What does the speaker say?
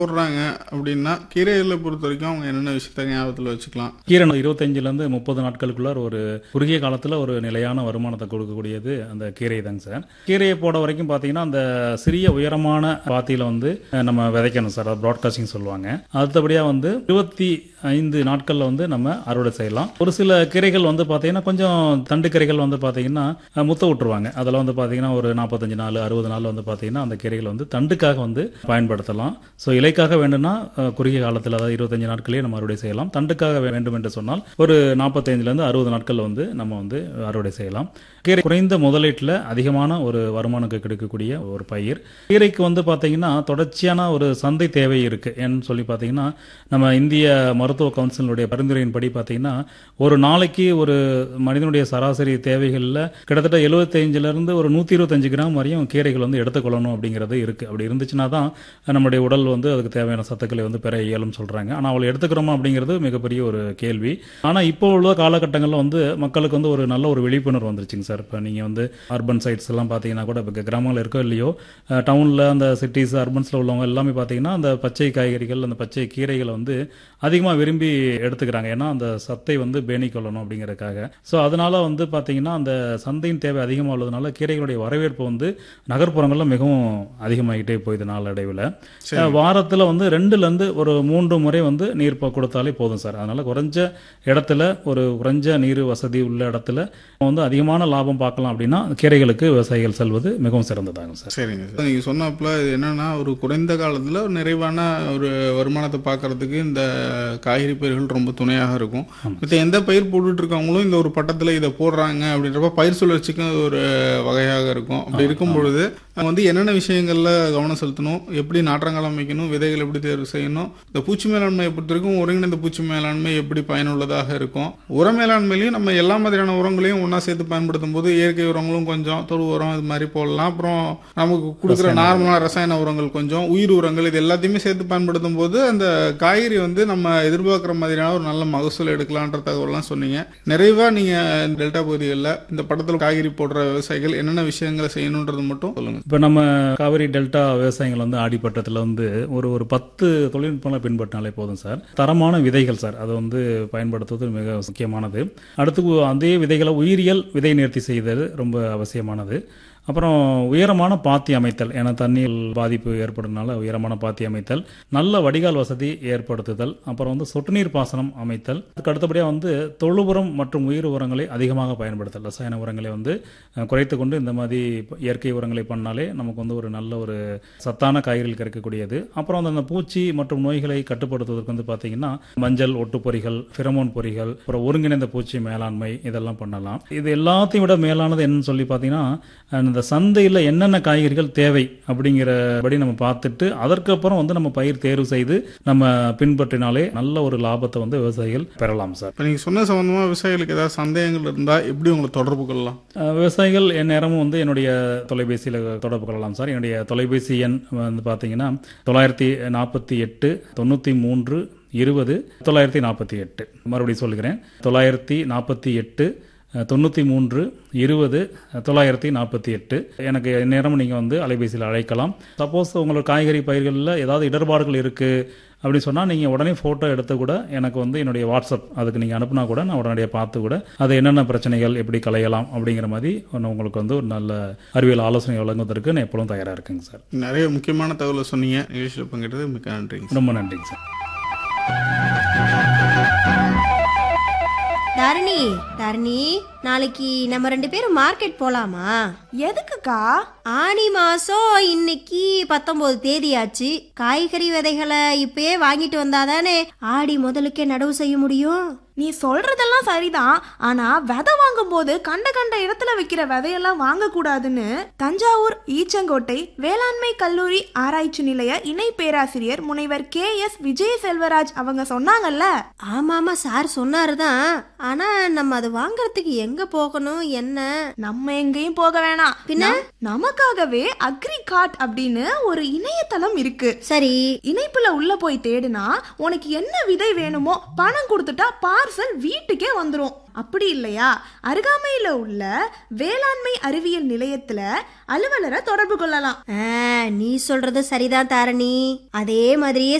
போடுறாங்க அப்படின்னா கீரைகளை பொறுத்த வரைக்கும் அவங்க என்னென்ன விஷயத்த ஞாபகத்தில் வச்சுக்கலாம் கீரை இருபத்தஞ்சிலேருந்து முப்பது நாட்களுக்குள்ளார ஒரு குறுகிய காலத்தில் ஒரு நிலையான வருமானத்தை கொடுக்கக்கூடியது அந்த கீரை தாங்க சார் கீரையை போட வரைக்கும் பார்த்தீங்கன்னா அந்த சிறிய உயரமான பாத்தியில் வந்து அஹ், நம்ம விதைக்கணும் சார் அது ப்ராட்காஸ்டிங் சொல்லுவாங்க அடுத்தபடியாக வந்து இருபத்தி ஐந்து நாட்களில் வந்து நம்ம அறுவடை செய்யலாம் ஒரு சில கீரைகள் வந்து பார்த்தீங்கன்னா கொஞ்சம் தண்டு கீரைகள் வந்து பார்த்தீங்கன்னா அஹ், முத்த விட்டுருவாங்க அதில் வந்து பார்த்தீங்கன்னா ஒரு நாற்பத்தஞ்சு நாள் அறுபது நாள் வந்து பார்த்தீங்கன்னா அந்த கீரைகள் வந்து தண்டுக்காக வந்து பயன்படுத்தலாம் ஸோ இலைக்காக வேண்டும்னா அஹ், குறுகிய காலத்தில் அதாவது இருபத்தஞ்சு நாட்களே நம்ம அறுவடை செய்யலாம் தண்டுக்காக வே- வேண்டும் என்று சொன்னால் ஒரு நாற்பத்தைந்துலேருந்து அறுபது நாட்கள் வந்து நம்ம வந்து அறுவடை செய்யலாம் கீரை குறைந்த முதலீட்டில் அதிகமான ஒரு வருமானம் கிடைக்கக்கூடிய ஒரு பயிர் கீரைக்கு வந்து பார்த்தீங்கன்னா தொடர்ச்சியான ஒரு சந்தை தேவை இருக்கு ஏன்னு சொல்லி பார்த்தீங்கன்னா நம்ம இந்திய மருத்துவ கவுன்சிலுடைய பரிந்துரையின்படி பார்த்தீங்கன்னா ஒரு நாளைக்கு ஒரு மனிதனுடைய சராசரி தேவைகளில் கிட்டத்தட்ட 75 ல இருந்து ஒரு நூற்றி இருபத்தஞ்சு கிராம் வரையும் கீரைகள் வந்து எடுத்துக்கொள்ளணும் அப்படிங்கிறது இருக்கு அப்படி இருந்துச்சுன்னா தான் நம்முடைய உடல் வந்து அதுக்கு தேவையான சத்துக்களை வந்து பெற இயலும் சொல்றாங்க ஆனால் அவள் எடுத்துக்கிறோமா அப்படிங்கிறது மிகப்பெரிய ஒரு கேள்வி ஆனால் இப்போ உள்ள காலகட்டங்களில் வந்து மக்களுக்கு வந்து ஒரு நல்ல ஒரு விழிப்புணர்வு வந்துருச்சுங்க சார் இப்போ நீங்கள் வந்து அர்பன் சைட்ஸ் எல்லாம் பார்த்தீங்கன்னா கூட இப்போ கிராமங்கள் இருக்கோ இல்லையோ டவுனில் அந்த சிட்டிஸ் அர்பன்ஸில் உள்ளவங்க எல்லாமே பார்த்தீங்கன்னா அந்த பச்சை காய்கறிகள் அந்த பச்சை கீரைகளை வந்து அதிகமாக விரும்பி எடுத்துக்கிறாங்க ஏன்னா அந்த சத்தை வந்து பேணிக் கொள்ளணும் அப்படிங்கறதுக்காக ஸோ அதனால வந்து பார்த்தீங்கன்னா அந்த சந்தையின் தேவை அதிகமாக உள்ளதுனால கீரைகளுடைய வரவேற்பு வந்து நகர்ப்புறங்களில் மிகவும் அதிகமாகிட்டே போகுது நாளடைவில் வாரத்தில் வந்து ரெண்டுலேருந்து ஒரு மூன்று முறை வந்து நீர் ப- கொடுத்தாலே போதும் சார் அதனால குறைஞ்ச இடத்துல ஒரு குறைஞ்ச நீர் வசதி உள்ள இடத்துல வந்து அதிகமான லாபம் பார்க்கலாம் அப்படின்னா கீரைகளுக்கு விவசாயிகள் செல்வது மிகவும் சிறந்ததாகும் சார் சரிங்க சார் நீங்கள் சொன்னப்பல இது என்னன்னா ஒரு குறைந்த காலத்தில் ஒரு நிறைவான ஒரு வருமானத்தை பார்க்கறதுக்கு இந்த காய்கறி பயிர்கள் ரொம்ப துணையாக இருக்கும் மற்ற எந்த பயிர் போட்டுட்டு இருக்கவங்களும் இந்த ஒரு பட்டத்தில் இதை போடுறாங்க அப்படின்றப்ப பயிர் சுழற்சிக்கும் அது ஒரு வகையாக இருக்கும் அப்படி இருக்கும் பொழுது அவங்க வந்து என்னென்ன விஷயங்கள்ல கவனம் செலுத்தணும் எப்படி நாற்றங்கால் அமைக்கணும் விதைகள் எப்படி தேர்வு செய்யணும் இந்த பூச்சி மேலாண்மையை பொறுத்த வரைக்கும் ஒருங்கிணைந்த பூச்சி மேலாண்மை எப்படி பயனுள்ளதாக இருக்கும் உர மேலாண்மையிலையும் நம்ம எல்லா மாதிரியான உரங்களையும் ஒன்றா சேர்த்து பயன்படுத்தும் போது இயற்கை உரங்களும் கொஞ்சம் தொழு உரம் இது மாதிரி போடலாம் அப்புறம் நமக்கு கொடுக்குற நார்மலான ரசாயன உரங்கள் கொஞ்சம் உயிர் உரங்கள் இது எல்லாத்தையுமே சேர்த்து பயன்படுத்தும் போது அந்த காய்கறி வந்து நம்ம எதிர்பார்க்குற மாதிரியான ஒரு நல்ல மகசூல் எடுக்கலான்ற தகவல்லாம் சொன்னீங்க நிறைவா நீங்க டெல்டா பகுதிகளில் இந்த படத்தில் காய்கறி போடுற விவசாயிகள் என்னென்ன விஷயங்களை செய்யணுன்றது மட்டும் சொல்லுங்க இப்போ நம்ம காவிரி டெல்டா விவசாயிகள் வந்து ஆடிப்பட்டத்தில் வந்து ஒரு ஒரு பத்து தொழில்நுட்பங்களை பின்பற்றினாலே போதும் சார் தரமான விதைகள் சார் அதை வந்து பயன்படுத்துவது மிக முக்கியமானது அடுத்து அதே விதைகளை உயிரியல் விதை நேர்த்தி செய்தது ரொம்ப அவசியமானது அப்புறம் உயரமான பாத்தி அமைத்தல் ஏன்னா தண்ணீர் பாதிப்பு ஏற்படுறதுனால உயரமான பாத்தி அமைத்தல் நல்ல வடிகால் வசதி ஏற்படுத்துதல் அப்புறம் வந்து சொட்டு நீர் பாசனம் அமைத்தல் அதுக்கு அடுத்தபடியாக வந்து தொழு உரம் மற்றும் உயிர் உரங்களை அதிகமாக பயன்படுத்தல் ரசாயன உரங்களை வந்து அஹ், குறைத்து கொண்டு இந்த மாதிரி இயற்கை உரங்களை பண்ணாலே நமக்கு வந்து ஒரு நல்ல ஒரு சத்தான காய்கறிகள் கிடைக்கக்கூடியது அப்புறம் வந்து அந்த பூச்சி மற்றும் நோய்களை கட்டுப்படுத்துவதற்கு வந்து பார்த்தீங்கன்னா மஞ்சள் ஒட்டுப்பொறிகள் ஃபிரமோன் பொறிகள் அப்புறம் ஒருங்கிணைந்த பூச்சி மேலாண்மை இதெல்லாம் பண்ணலாம் இது எல்லாத்தையும் விட மேலானது என்னன்னு சொல்லி பார்த்தீங்கன்னா அஹ், இந்த சந்தையில் என்னென்ன காய்கறிகள் தேவை அப்படிங்கிறபடி நம்ம பார்த்துட்டு அதற்கப்புறம் வந்து நம்ம பயிர் தேர்வு செய்து நம்ம பின்பற்றினாலே நல்ல ஒரு லாபத்தை வந்து விவசாயிகள் பெறலாம் சார் இப்போ நீங்கள் சொன்ன சம்பந்தமா விவசாயிகளுக்கு ஏதாவது சந்தேகங்கள் இருந்தால் எப்படி உங்களை தொடர்பு கொள்ளலாம் அஹ், விவசாயிகள் எந்நேரமும் வந்து என்னுடைய தொலைபேசியில் தொடர்பு கொள்ளலாம் சார் என்னுடைய தொலைபேசி எண் வந்து பார்த்தீங்கன்னா தொள்ளாயிரத்தி நாற்பத்தி எட்டு தொண்ணூற்றி மூன்று இருபது தொள்ளாயிரத்தி நாற்பத்தி எட்டு மறுபடியும் சொல்கிறேன் தொள்ளாயிரத்தி நாற்பத்தி எட்டு தொண்ணூற்றி மூன்று இருபது தொள்ளாயிரத்தி நாற்பத்தி எட்டு எனக்கு நேரம் நீங்கள் வந்து அலைபேசியில் அழைக்கலாம் சப்போஸ் உங்களோட காய்கறி பயிர்களில் ஏதாவது இடர்பாடுகள் இருக்குது அப்படின்னு சொன்னால் நீங்கள் உடனே ஃபோட்டோ எடுத்து கூட எனக்கு வந்து என்னுடைய வாட்ஸ்அப் அதுக்கு நீங்கள் அனுப்புனா கூட நான் உடனடியாக பார்த்து கூட அது என்னென்ன பிரச்சனைகள் எப்படி களையலாம் அப்படிங்கிற மாதிரி ஒன்று உங்களுக்கு வந்து ஒரு நல்ல அறிவியல் ஆலோசனை வழங்குவதற்கு நான் எப்பொழுதும் தயாராக இருக்குங்க சார் நிறைய முக்கியமான தகவலை சொன்னீங்க நிகழ்ச்சியில் பங்கிட்டது மிக்க நன்றிங்க ரொம்ப நன்றிங்க சார் தரணி தரணி நாளைக்கு நம்ம ரெண்டு பேரும் மார்க்கெட் போலாமா எதுக்குக்கா ஆனி மாசம் இன்னைக்கு பத்தொன்பது தேதியாச்சு காய்கறி விதைகளை இப்பயே வாங்கிட்டு வந்தாதானே ஆடி முதலுக்கே நடவு செய்ய முடியும் நீ சொல்றதெல்லாம் சரிதான் ஆனா விதை வாங்கும் போது கண்ட கண்ட இடத்துல வைக்கிற விதையெல்லாம் வாங்க கூடாதுன்னு தஞ்சாவூர் ஈச்சங்கோட்டை வேளாண்மை கல்லூரி ஆராய்ச்சி நிலைய இணை பேராசிரியர் முனைவர் கே எஸ் விஜய செல்வராஜ் அவங்க சொன்னாங்கல்ல ஆமாமா சார் சொன்னாருதான் ஆனா நம்ம அது வாங்குறதுக்கு எங்க போகணும் என்ன நம்ம எங்கேயும் போக வேணாம் வேணாம் பின்ன? நம்- நமக்காகவே அக்ரி கார்ட் அப்படின்னு ஒரு இணையதளம் இருக்கு சரி இணைப்புல உள்ள போய் தேடுனா உனக்கு என்ன விதை வேணுமோ பணம் கொடுத்துட்டா பார்சல் வீட்டுக்கே வந்துரும் அப்படி இல்லையா அருகாமையில உள்ள வேளாண்மை அறிவியல் நிலையத்துல அலுவலரை தொடர்பு கொள்ளலாம் ஆ, நீ சொல்றது சரிதான் தாரணி அதே மாதிரியே